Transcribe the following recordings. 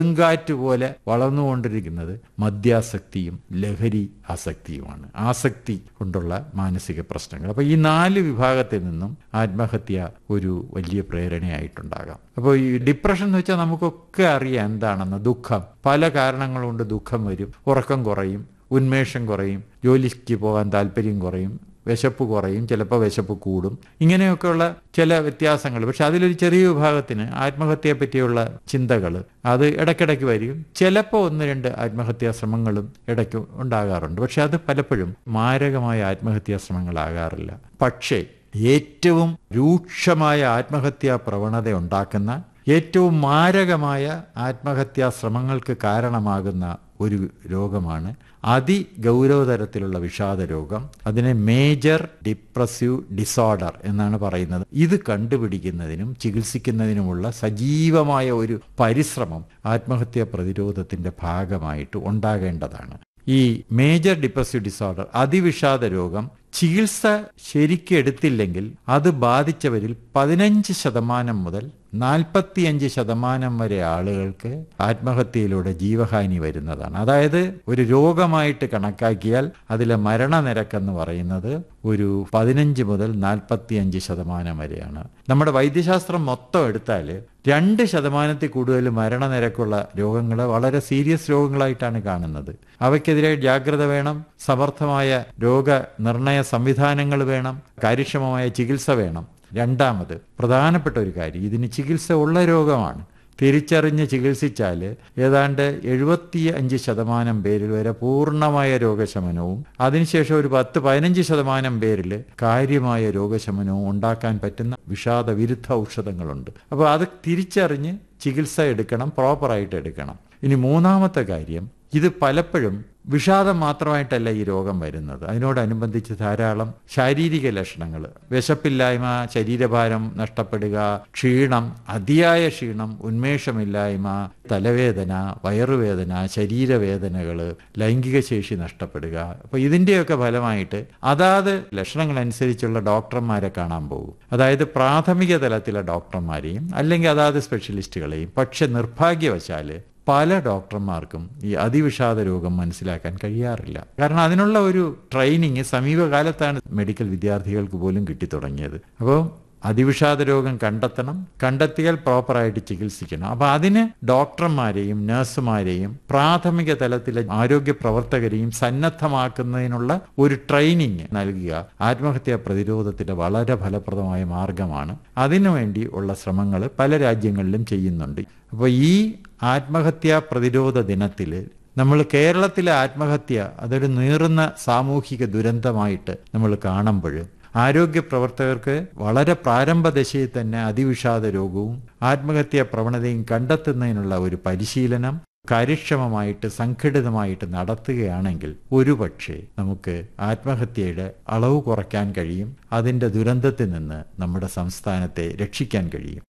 കൊടുങ്കാറ്റ് പോലെ വളർന്നുകൊണ്ടിരിക്കുന്നത് മദ്യാസക്തിയും ലഹരി ആസക്തിയുമാണ് ആസക്തി കൊണ്ടുള്ള മാനസിക പ്രശ്നങ്ങൾ അപ്പോൾ ഈ നാല് വിഭാഗത്തിൽ നിന്നും ആത്മഹത്യ ഒരു വലിയ പ്രേരണയായിട്ടുണ്ടാകാം അപ്പോൾ ഈ ഡിപ്രഷൻ എന്ന് വെച്ചാൽ നമുക്കൊക്കെ അറിയാം എന്താണെന്ന് ദുഃഖം പല കാരണങ്ങൾ കൊണ്ട് ദുഃഖം വരും ഉറക്കം കുറയും ഉന്മേഷം കുറയും ജോലിക്ക് പോകാൻ താല്പര്യം കുറയും വിശപ്പ് കുറയും ചിലപ്പോൾ വിശപ്പ് കൂടും ഇങ്ങനെയൊക്കെയുള്ള ചില വ്യത്യാസങ്ങൾ പക്ഷെ അതിലൊരു ചെറിയ വിഭാഗത്തിന് ആത്മഹത്യയെ പറ്റിയുള്ള ചിന്തകൾ അത് ഇടയ്ക്കിടയ്ക്ക് വരും ചിലപ്പോൾ ഒന്ന് രണ്ട് ആത്മഹത്യാ ശ്രമങ്ങളും ഇടയ്ക്ക് ഉണ്ടാകാറുണ്ട് പക്ഷെ അത് പലപ്പോഴും മാരകമായ ആത്മഹത്യാ ശ്രമങ്ങളാകാറില്ല പക്ഷേ ഏറ്റവും രൂക്ഷമായ ആത്മഹത്യാ പ്രവണത ഉണ്ടാക്കുന്ന ഏറ്റവും മാരകമായ ആത്മഹത്യാ ശ്രമങ്ങൾക്ക് കാരണമാകുന്ന ഒരു രോഗമാണ് അതിഗൗരവതരത്തിലുള്ള വിഷാദ രോഗം അതിനെ മേജർ ഡിപ്രസീവ് ഡിസോർഡർ എന്നാണ് പറയുന്നത് ഇത് കണ്ടുപിടിക്കുന്നതിനും ചികിത്സിക്കുന്നതിനുമുള്ള സജീവമായ ഒരു പരിശ്രമം ആത്മഹത്യാ പ്രതിരോധത്തിന്റെ ഭാഗമായിട്ട് ഉണ്ടാകേണ്ടതാണ് ഈ മേജർ ഡിപ്രസീവ് ഡിസോർഡർ അതിവിഷാദ രോഗം ചികിത്സ ശരിക്കും എടുത്തില്ലെങ്കിൽ അത് ബാധിച്ചവരിൽ പതിനഞ്ച് ശതമാനം മുതൽ നാൽപ്പത്തിയഞ്ച് ശതമാനം വരെ ആളുകൾക്ക് ആത്മഹത്യയിലൂടെ ജീവഹാനി വരുന്നതാണ് അതായത് ഒരു രോഗമായിട്ട് കണക്കാക്കിയാൽ അതിലെ മരണനിരക്കെന്ന് പറയുന്നത് ഒരു പതിനഞ്ച് മുതൽ നാൽപ്പത്തിയഞ്ച് ശതമാനം വരെയാണ് നമ്മുടെ വൈദ്യശാസ്ത്രം മൊത്തം എടുത്താൽ രണ്ട് ശതമാനത്തിൽ കൂടുതൽ മരണനിരക്കുള്ള രോഗങ്ങൾ വളരെ സീരിയസ് രോഗങ്ങളായിട്ടാണ് കാണുന്നത് അവയ്ക്കെതിരെ ജാഗ്രത വേണം സമർത്ഥമായ രോഗനിർണയ സംവിധാനങ്ങൾ വേണം കാര്യക്ഷമമായ ചികിത്സ വേണം രണ്ടാമത് പ്രധാനപ്പെട്ട ഒരു കാര്യം ഇതിന് ചികിത്സ ഉള്ള രോഗമാണ് തിരിച്ചറിഞ്ഞ് ചികിത്സിച്ചാൽ ഏതാണ്ട് എഴുപത്തി അഞ്ച് ശതമാനം പേരിൽ വരെ പൂർണ്ണമായ രോഗശമനവും അതിനുശേഷം ഒരു പത്ത് പതിനഞ്ച് ശതമാനം പേരിൽ കാര്യമായ രോഗശമനവും ഉണ്ടാക്കാൻ പറ്റുന്ന വിഷാദ വിരുദ്ധ ഔഷധങ്ങളുണ്ട് അപ്പോൾ അത് തിരിച്ചറിഞ്ഞ് ചികിത്സ എടുക്കണം പ്രോപ്പറായിട്ട് എടുക്കണം ഇനി മൂന്നാമത്തെ കാര്യം ഇത് പലപ്പോഴും വിഷാദം മാത്രമായിട്ടല്ല ഈ രോഗം വരുന്നത് അതിനോടനുബന്ധിച്ച് ധാരാളം ശാരീരിക ലക്ഷണങ്ങൾ വിശപ്പില്ലായ്മ ശരീരഭാരം നഷ്ടപ്പെടുക ക്ഷീണം അതിയായ ക്ഷീണം ഉന്മേഷമില്ലായ്മ തലവേദന വയറുവേദന ശരീരവേദനകൾ ലൈംഗിക ശേഷി നഷ്ടപ്പെടുക അപ്പോൾ ഇതിൻ്റെയൊക്കെ ഫലമായിട്ട് അതാത് ലക്ഷണങ്ങൾ അനുസരിച്ചുള്ള ഡോക്ടർമാരെ കാണാൻ പോകും അതായത് പ്രാഥമിക തലത്തിലെ ഡോക്ടർമാരെയും അല്ലെങ്കിൽ അതാത് സ്പെഷ്യലിസ്റ്റുകളെയും പക്ഷെ നിർഭാഗ്യവശാൽ പല ഡോക്ടർമാർക്കും ഈ അതിവിഷാദ രോഗം മനസ്സിലാക്കാൻ കഴിയാറില്ല കാരണം അതിനുള്ള ഒരു ട്രെയിനിങ് സമീപകാലത്താണ് മെഡിക്കൽ വിദ്യാർത്ഥികൾക്ക് പോലും കിട്ടിത്തുടങ്ങിയത് അപ്പോൾ അതിവിഷാദ രോഗം കണ്ടെത്തണം കണ്ടെത്തിയാൽ പ്രോപ്പറായിട്ട് ചികിത്സിക്കണം അപ്പോൾ അതിന് ഡോക്ടർമാരെയും നഴ്സുമാരെയും പ്രാഥമിക തലത്തിലെ ആരോഗ്യ പ്രവർത്തകരെയും സന്നദ്ധമാക്കുന്നതിനുള്ള ഒരു ട്രെയിനിങ് നൽകുക ആത്മഹത്യാ പ്രതിരോധത്തിന്റെ വളരെ ഫലപ്രദമായ മാർഗമാണ് അതിനുവേണ്ടി ഉള്ള ശ്രമങ്ങൾ പല രാജ്യങ്ങളിലും ചെയ്യുന്നുണ്ട് അപ്പോൾ ഈ ആത്മഹത്യാ പ്രതിരോധ ദിനത്തിൽ നമ്മൾ കേരളത്തിലെ ആത്മഹത്യ അതൊരു നീറുന്ന സാമൂഹിക ദുരന്തമായിട്ട് നമ്മൾ കാണുമ്പോൾ ആരോഗ്യ പ്രവർത്തകർക്ക് വളരെ പ്രാരംഭ ദശയിൽ തന്നെ അതിവിഷാദ രോഗവും ആത്മഹത്യാ പ്രവണതയും കണ്ടെത്തുന്നതിനുള്ള ഒരു പരിശീലനം കാര്യക്ഷമമായിട്ട് സംഘടിതമായിട്ട് നടത്തുകയാണെങ്കിൽ ഒരുപക്ഷെ നമുക്ക് ആത്മഹത്യയുടെ അളവ് കുറയ്ക്കാൻ കഴിയും അതിൻ്റെ ദുരന്തത്തിൽ നിന്ന് നമ്മുടെ സംസ്ഥാനത്തെ രക്ഷിക്കാൻ കഴിയും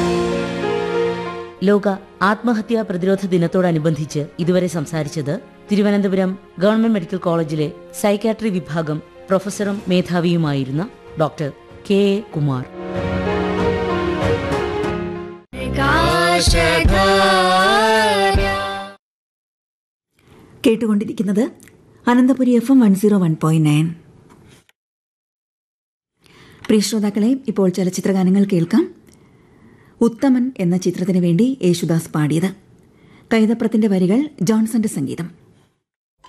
ലോക ആത്മഹത്യാ പ്രതിരോധ ദിനത്തോടനുബന്ധിച്ച് ഇതുവരെ സംസാരിച്ചത് തിരുവനന്തപുരം ഗവൺമെന്റ് മെഡിക്കൽ കോളേജിലെ സൈക്കാട്രി വിഭാഗം പ്രൊഫസറും മേധാവിയുമായിരുന്ന ഡോക്ടർ കെ എ കുമാർ കേട്ടുകൊണ്ടിരിക്കുന്നത് Ananthapuri F M one zero one point nine പ്രിയ ശ്രോതാക്കളെ ഇപ്പോൾ ചലച്ചിത്രഗാനങ്ങൾ കേൾക്കാം ഉത്തമൻ എന്ന ചിത്രത്തിന് വേണ്ടി യേശുദാസ് പാടിയത് കൈതപ്രത്തിന്റെ വരികൾ ജോൺസന്റെ സംഗീതം